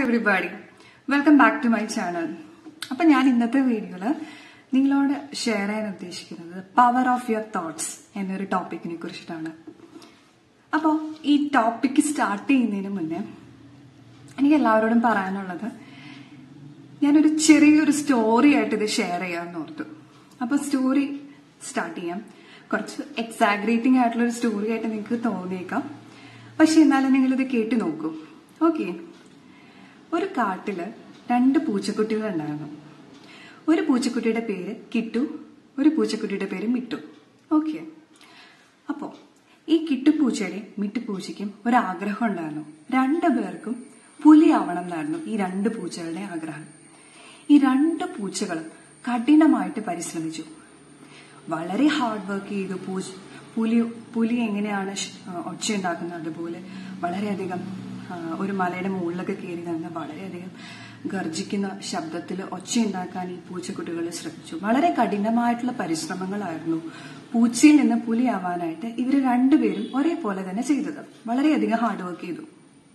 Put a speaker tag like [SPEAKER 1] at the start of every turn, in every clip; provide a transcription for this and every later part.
[SPEAKER 1] everybody welcome back to my channel അപ്പൊ ഞാൻ ഇന്നത്തെ വീഡിയോയില് നിങ്ങളോട് ഷെയർ ചെയ്യാൻ ഉദ്ദേശിക്കുന്നത് പവർ ഓഫ് യുവർ തോട്ട്സ് എന്നൊരു ടോപ്പിക്കിനെ കുറിച്ചിട്ടാണ് അപ്പോൾ ഈ ടോപ്പിക്ക് സ്റ്റാർട്ട് ചെയ്യുന്നതിന് മുന്നേ എനിക്ക് എല്ലാവരോടും പറയാനുള്ളത് ഞാനൊരു ചെറിയൊരു സ്റ്റോറി ആയിട്ട് ഇത് ഷെയർ ചെയ്യാമെന്ന് ഓർത്തു അപ്പോൾ സ്റ്റോറി സ്റ്റാർട്ട് ചെയ്യാം കുറച്ച് എക്സാഗ്രേറ്റിംഗ് ആയിട്ടുള്ള ഒരു സ്റ്റോറി ആയിട്ട് നിങ്ങൾക്ക് തോന്നിയേക്കാം പക്ഷെ എന്നാലും നിങ്ങളിത് കേട്ട് നോക്കൂ ഓക്കെ ഒരു കാട്ടില് രണ്ട് പൂച്ചക്കുട്ടികൾ ഉണ്ടായിരുന്നു ഒരു പൂച്ചക്കുട്ടിയുടെ പേര് കിട്ടു ഒരു പൂച്ചക്കുട്ടിയുടെ പേര് മിട്ടു ഓക്കെ അപ്പോൾ ഈ കിട്ടുപൂച്ചയുടെ മിട്ടുപൂച്ചയ്ക്കും ഒരു ആഗ്രഹം ഉണ്ടായിരുന്നു രണ്ടു പേർക്കും പുലിയാവണം എന്നായിരുന്നു ഈ രണ്ട് പൂച്ചകളുടെ ആഗ്രഹം ഈ രണ്ട് പൂച്ചകളും കഠിനമായിട്ട് പരിശ്രമിച്ചു വളരെ ഹാർഡ് വർക്ക് ചെയ്തു പൂച്ച പുലി പുലി എങ്ങനെയാണ് ഷ്- ആ, ഒച്ച ഉണ്ടാക്കുന്നത് അതുപോലെ വളരെയധികം ആ, ഒരു മലയുടെ മുകളിലൊക്കെ കയറി നിന്ന് വളരെയധികം ഗർജിക്കുന്ന ശബ്ദത്തിൽ ഒച്ച ഉണ്ടാക്കാൻ ഈ പൂച്ചക്കുട്ടികൾ ശ്രമിച്ചു വളരെ കഠിനമായിട്ടുള്ള പരിശ്രമങ്ങളായിരുന്നു പൂച്ചയിൽ നിന്ന് പുലിയാവാനായിട്ട് ഇവർ രണ്ടുപേരും ഒരേപോലെ തന്നെ ചെയ്തത് വളരെയധികം ഹാർഡ് വർക്ക് ചെയ്തു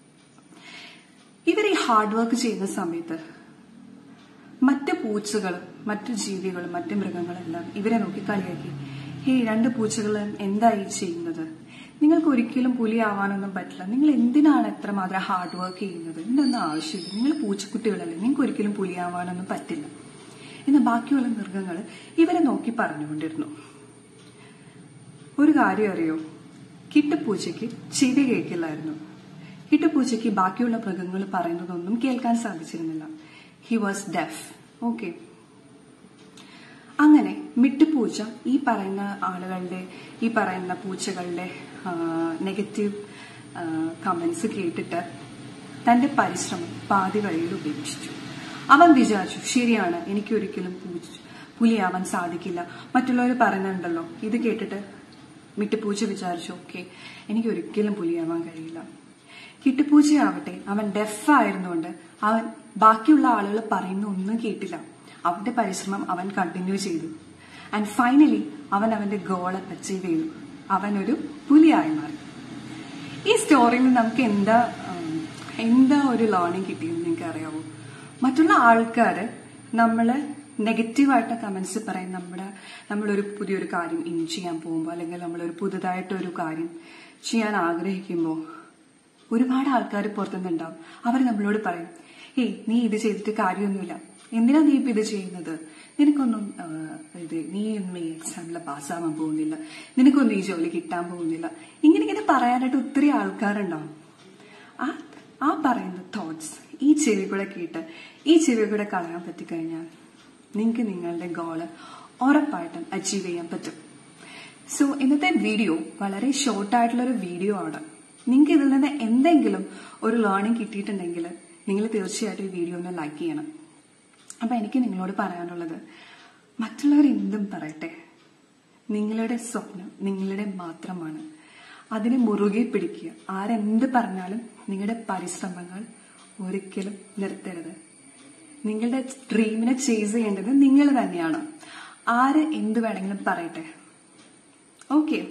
[SPEAKER 1] ഇവർ ഈ ഹാർഡ് വർക്ക് ചെയ്യുന്ന സമയത്ത് മറ്റ് പൂച്ചകളും മറ്റു ജീവികളും മറ്റു മൃഗങ്ങളെല്ലാം ഇവരെ നോക്കി കളിയാക്കി ഹേ രണ്ട് പൂച്ചകളും എന്തായി ചെയ്യുന്നത് നിങ്ങൾക്ക് ഒരിക്കലും പുലിയാവാനൊന്നും പറ്റില്ല നിങ്ങൾ എന്തിനാണ് എത്രമാത്രം ഹാർഡ് വർക്ക് ചെയ്യുന്നത് ഇതിനൊന്നും ആവശ്യമില്ല നിങ്ങൾ പൂച്ചക്കുട്ടികളല്ലേ നിങ്ങൾക്ക് ഒരിക്കലും പുലിയാവാനൊന്നും പറ്റില്ല എന്ന് ബാക്കിയുള്ള മൃഗങ്ങൾ ഇവരെ നോക്കി പറഞ്ഞുകൊണ്ടിരുന്നു ഒരു കാര്യം അറിയോ കിട്ടുപൂച്ചയ്ക്ക് ചെവി കേൾക്കില്ലായിരുന്നു കിട്ടുപൂച്ചയ്ക്ക് ബാക്കിയുള്ള മൃഗങ്ങൾ പറയുന്നതൊന്നും കേൾക്കാൻ സാധിച്ചിരുന്നില്ല ഹി വാസ് ഡെഫ് ഓക്കെ അങ്ങനെ മിട്ടുപൂച്ച ഈ പറയുന്ന ആളുകളുടെ ഈ പറയുന്ന പൂച്ചകളുടെ നെഗറ്റീവ് കമന്റ്സ് കേട്ടിട്ട് തന്റെ പരിശ്രമം പാതി വഴിയിൽ ഉപേക്ഷിച്ചു അവൻ വിചാരിച്ചു ശരിയാണ് എനിക്ക് ഒരിക്കലും പൂച്ച- പുലിയാവാൻ സാധിക്കില്ല മറ്റുള്ളവർ പറയുന്നുണ്ടല്ലോ ഇത് കേട്ടിട്ട് മിട്ടുപൂച്ച വിചാരിച്ചു ഓക്കെ എനിക്ക് ഒരിക്കലും പുലിയാവാൻ കഴിയില്ല കിട്ടുപൂച്ചയാവട്ടെ അവൻ ഡെഫ് ആയിരുന്നുകൊണ്ട് അവൻ ബാക്കിയുള്ള ആളുകൾ പറയുന്ന ഒന്നും കേട്ടില്ല അവന്റെ പരിശ്രമം അവൻ കണ്ടിന്യൂ ചെയ്തു ആൻഡ് ഫൈനലി അവൻ അവന്റെ ഗോൾ അച്ചീവ് ചെയ്തു അവൻ ഒരു പുലിയായി മാറി ഈ സ്റ്റോറിയിൽ നിന്ന് നമുക്ക് എന്താ ഉം, എന്താ ഒരു ലേണിംഗ് കിട്ടിയെന്ന് നിങ്ങൾക്ക് അറിയാവോ മറ്റുള്ള ആൾക്കാർ നമ്മള് നെഗറ്റീവായിട്ട് കമന്റ്സ് പറയും നമ്മുടെ നമ്മളൊരു പുതിയൊരു കാര്യം ഇനി ചെയ്യാൻ പോകുമ്പോൾ അല്ലെങ്കിൽ നമ്മളൊരു പുതുതായിട്ടൊരു കാര്യം ചെയ്യാൻ ആഗ്രഹിക്കുമ്പോൾ ഒരുപാട് ആൾക്കാർ പുറത്തുനിന്നുണ്ടാവും അവർ നമ്മളോട് പറയും ഏയ് നീ ഇത് ചെയ്തിട്ട് കാര്യമൊന്നുമില്ല എന്തിനാ നീ ഇപ്പൊ ഇത് ചെയ്യുന്നത് നിനക്കൊന്നും ആ, ഇത് നീ ഒന്നും ഈ എക്സാമിൽ പാസ്സാവാൻ പോകുന്നില്ല നിനക്കൊന്നും ഈ ജോലി കിട്ടാൻ പോകുന്നില്ല ഇങ്ങനെ ഇങ്ങനെ പറയാനായിട്ട് ഒത്തിരി ആൾക്കാരുണ്ടാവും ആ ആ പറയുന്ന തോട്ട്സ് ഈ ചെവി കൂടെ കേട്ട് ഈ ചെവി കൂടെ കളയാൻ പറ്റിക്കഴിഞ്ഞാൽ നിങ്ങൾക്ക് നിങ്ങളുടെ ഗോള് ഉറപ്പായിട്ടും അച്ചീവ് ചെയ്യാൻ പറ്റും സോ ഇന്നത്തെ വീഡിയോ വളരെ ഷോർട്ടായിട്ടുള്ള ഒരു വീഡിയോ ആണ് നിങ്ങൾക്ക് ഇതിൽ നിന്ന് എന്തെങ്കിലും ഒരു ലേണിംഗ് കിട്ടിയിട്ടുണ്ടെങ്കിൽ നിങ്ങൾ തീർച്ചയായിട്ടും ഈ വീഡിയോ ഒന്ന് ലൈക്ക് ചെയ്യണം അപ്പൊ എനിക്ക് നിങ്ങളോട് പറയാനുള്ളത് മറ്റുള്ളവർ എന്തും പറയട്ടെ നിങ്ങളുടെ സ്വപ്നം നിങ്ങളുടെ മാത്രമാണ് അതിനെ മുറുകെ പിടിക്കുക ആരെന്ത് പറഞ്ഞാലും നിങ്ങളുടെ പരിശ്രമങ്ങൾ ഒരിക്കലും നിർത്തരുത് നിങ്ങളുടെ ഡ്രീമിനെ ചേസ് ചെയ്യേണ്ടത് നിങ്ങൾ തന്നെയാണ് ആര് എന്ത് വേണമെങ്കിലും പറയട്ടെ ഓക്കെ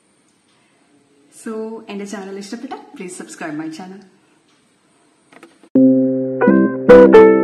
[SPEAKER 1] സോ എന്റെ ചാനൽ ഇഷ്ടപ്പെട്ട പ്ലീസ് സബ്സ്ക്രൈബ് മൈ ചാനൽ